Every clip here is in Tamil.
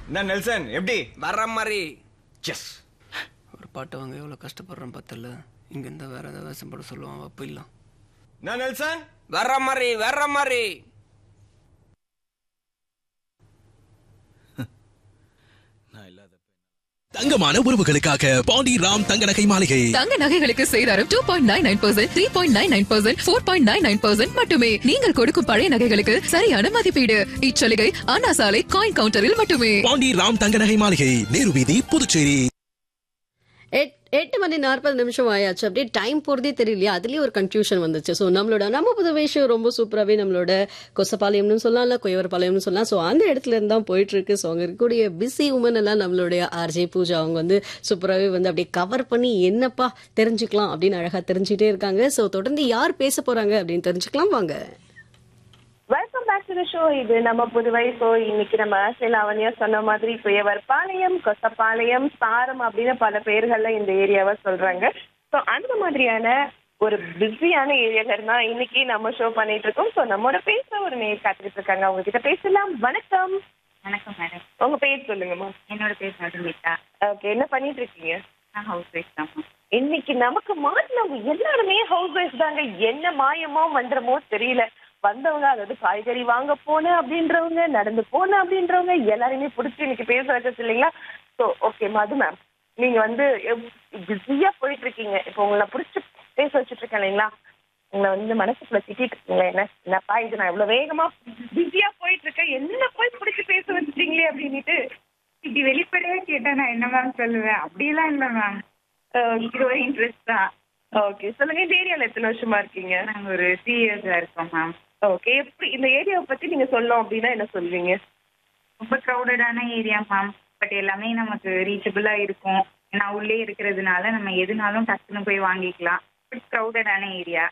என்ன நெல்சன் எப்படி வர்ற மாதிரி எஸ் ஒரு பாட்டை வாங்க எவ்வளோ கஷ்டப்படுறேன் பார்த்தல இங்க இருந்தா வேற ஏதாவது வேஷம் போட சொல்லுவான் அப்போ இல்லை என்ன நெல்சன் வர்ற மாதிரி வர்ற மாதிரி தங்கமான உறவுகளுக்காக பாண்டி ராம் தங்க நகை மாளிகை தங்க நகைகளுக்கு சேதாரம் two point nine nine percent three point nine nine percent four point nine nine percent மட்டுமே நீங்கள் கொடுக்கும் பழைய நகைகளுக்கு சரியான மதிப்பீடு இச்சலுகை அண்ணா சாலை காயின் கவுண்டரில் மட்டுமே பாண்டி ராம் தங்க நகை மாளிகை நேரு வீதி புதுச்சேரி எட் எட்டு மணி நாற்பது நிமிஷம் ஆயாச்சு அப்படியே டைம் போகிறதே தெரியலையா அதுலேயே ஒரு கன்ஃபியூஷன் வந்துச்சு ஸோ நம்மளோட நம்ம புதுவை ஷோ ரொம்ப சூப்பராகவே நம்மளோட கொசப்பாளையம்னு சொல்லலாம் இல்லை கொய்வரப்பாளையம்னு சொல்லலாம் ஸோ அந்த இடத்துல இருந்து தான் போயிட்டு இருக்கு ஸோ அங்கே இருக்கக்கூடிய பிஸி உமன் எல்லாம் நம்மளுடைய ஆர்ஜே பூஜா அவங்க வந்து சூப்பராகவே வந்து அப்படியே கவர் பண்ணி என்னப்பா தெரிஞ்சுக்கலாம் அப்படின்னு அழகாக தெரிஞ்சுட்டே இருக்காங்க ஸோ தொடர்ந்து யார் பேச போறாங்க அப்படின்னு தெரிஞ்சுக்கலாம் வாங்க welcome back to the show இது நம்ம புதுவை ஸோ இன்னைக்கு நம்ம லாவண்யா சொன்ன மாதிரி குயவர் பாளையம் கொசப்பாளையம் சாரம் அப்படின்னு பல பேர்கள்ல இந்த ஏரியாவை சொல்றாங்க ஸோ அந்த மாதிரியான ஒரு பிஸியான ஏரியால இருந்தா இன்னைக்கு நம்ம ஷோ பண்ணிட்டு இருக்கோம் ஸோ நம்மோட பேச ஒரு நேர் காத்துக்கிட்டு இருக்காங்க அவங்க கிட்ட பேசலாம் வணக்கம் வணக்கம் மேடம் உங்க பேர் சொல்லுங்கம்மா என்னோட பேர் மதுமிதா ஓகே என்ன பண்ணிட்டு இருக்கீங்க நான் ஹவுஸ் ஒய்ஃப் தான் இன்னைக்கு நமக்கு மாட்டினவங்க எல்லாருமே ஹவுஸ் ஒய்ஃப் தாங்க என்ன மாயமோ மந்திரமோ தெரியல வந்தவங்க அதாவது காய்கறி வாங்க போனேன் அப்படின்றவங்க நடந்து போனேன் அப்படின்றவங்க எல்லாரையுமே பிடிச்சி இன்னைக்கு பேச வச்சது இல்லைங்களா ஸோ ஓகே மது மேம் நீங்க வந்து பிஸியா போயிட்டு இருக்கீங்க இப்போ உங்களை பிடிச்சி பேச வச்சுட்டு இருக்கேன் இல்லைங்களா உங்களை வந்து மனசுக்குள்ள திட்டிட்டு இருக்கீங்களா என்ன என்னப்பா இது நான் இவ்வளவு வேகமா பிஸியா போயிட்டு இருக்கேன் என்ன போய் பிடிச்சி பேச வச்சுட்டீங்களே அப்படின்னுட்டு இப்படி வெளிப்படையா கேட்டா நான் என்ன மேம் சொல்லுவேன் அப்படியெல்லாம் இல்ல மேம் இது ஒரு இன்ட்ரெஸ்ட் தான் ஓகே சொல்லுங்க இந்த ஏரியால எத்தனை வருஷமா இருக்கீங்க நாங்க ஒரு த்ரீ இயர்ஸா இருக்கோம் மேம் ஓகே எப்படி இந்த ஏரியாவை பத்தி நீங்க சொல்லணும் அப்படின்னா என்ன சொல்வீங்க ரொம்ப க்ரௌடடான ஏரியா மேம் பட் எல்லாமே நமக்கு ரீச்சபிளா இருக்கும் ஏன்னா உள்ளே இருக்கிறதுனால நம்ம எதுனாலும் டக்குன்னு போய் வாங்கிக்கலாம் பட் க்ரௌடடான ஏரியா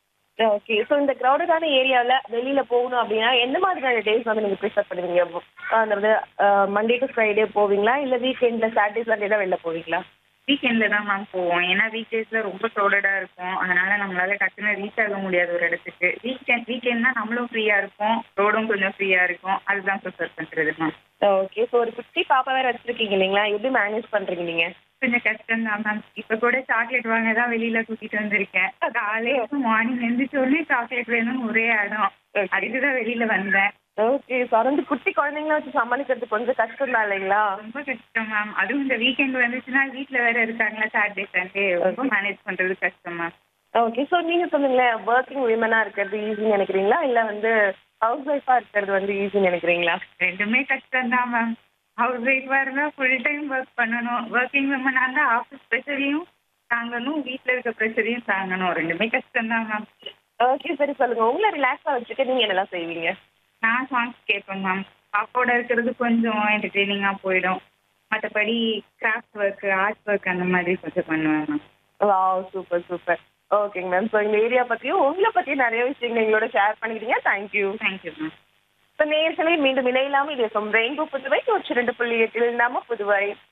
ஓகே ஸோ இந்த க்ரௌடடான ஏரியாவில் வெளியில போகணும் அப்படின்னா எந்த மாதிரியான டேஸ் வந்து நீங்க ப்ரிஃபர் பண்ணுவீங்க அதாவது மண்டே டு ஃப்ரைடே போவீங்களா இல்ல வீக்கெண்ட்ல சாட்டர்டே சண்டே தான் வெளில போவீங்களா வீக்கெண்ட்ல தான் மேம் போவோம் ஏன்னா வீக் டேஸ்ல ரொம்ப க்ரௌடடா இருக்கும் அதனால நம்மளால டக்குன்னு ரீச் ஆக முடியாது ஒரு இடத்துக்கு வீக்கெண்ட் வீக்கெண்ட்னா நம்மளும் ஃப்ரீயா இருக்கும் ரோடும் கொஞ்சம் ஃப்ரீயா இருக்கும் அதுதான் ப்ரிஃபர் பண்றது மேம் ஓகே ஸோ ஒரு குட்டி பாப்பா வேற வச்சிருக்கீங்க இல்லைங்களா எப்படி மேனேஜ் பண்றீங்க நீங்க கொஞ்சம் கஷ்டம் தான் மேம் இப்ப கூட சாக்லேட் வாங்க தான் வெளியில கூட்டிட்டு வந்திருக்கேன் காலையில மார்னிங் எழுந்திரிச்ச உடனே சாக்லேட் வேணும்னு ஒரே இடம் அதுக்கு தான் வெளியில வந்தேன் ஓகே ஸோ வந்து குட்டி குழந்தைங்கள வச்சு சமாளிக்கிறது கொஞ்சம் கஷ்டம் தான் இல்லைங்களா ரொம்ப கஷ்டம் மேம் அதுவும் இந்த வீக்கெண்ட் வந்துச்சுன்னா வீட்ல வேற இருக்காங்களா சாட்டர்டே சண்டே ரொம்ப மேனேஜ் பண்றது கஷ்டம் மேம் ஓகே ஸோ நீங்க சொன்னீங்களே ஒர்க்கிங் விமனா இருக்கிறது ஈஸின்னு நினைக்கிறீங்களா இல்ல வந்து ஹவுஸ் ஒய்ஃபா இருக்கிறது வந்து ஈஸின்னு நினைக்கிறீங்களா ரெண்டுமே கஷ்டம் தான் மேம் ஹவுஸ் ஒய்ஃபா இருந்தா ஃபுல் டைம் ஒர்க் பண்ணணும் ஒர்க்கிங் விமனா இருந்தா ஆஃபீஸ் ப்ரெஷரையும் தாங்கணும் வீட்ல இருக்க ப்ரெஷரையும் தாங்கணும் ரெண்டுமே கஷ்டம் தான் மேம் ஓகே சரி சொல்லுங்க உங்களை ரிலாக்ஸா வச்சுக்க நீங்க என்னெல்லாம் செய்வீங்க நான் சாங்ஸ் கேட்பேன் மேம் பாப்பாவோட இருக்கிறது கொஞ்சம் என்டர்டெய்னிங்கா போயிடும் மற்றபடி கிராஃப்ட் ஒர்க் ஆர்ட் ஒர்க் அந்த மாதிரி கொஞ்சம் பண்ணுவேன் மேம் வாவ் சூப்பர் சூப்பர் ஓகேங்க மேம் ஸோ இந்த ஏரியா பத்தியும் உங்களை பத்தியும் நிறைய விஷயங்கள் எங்களோட ஷேர் பண்ணிக்கிட்டீங்க தேங்க்யூ தேங்க்யூ மேம் இப்போ நேர்களே மீண்டும் இணையலாமல் இது ரெயின்போ புதுவை நூற்றி ரெண்டு புள்ளி எட்டில் நம்ம புதுவை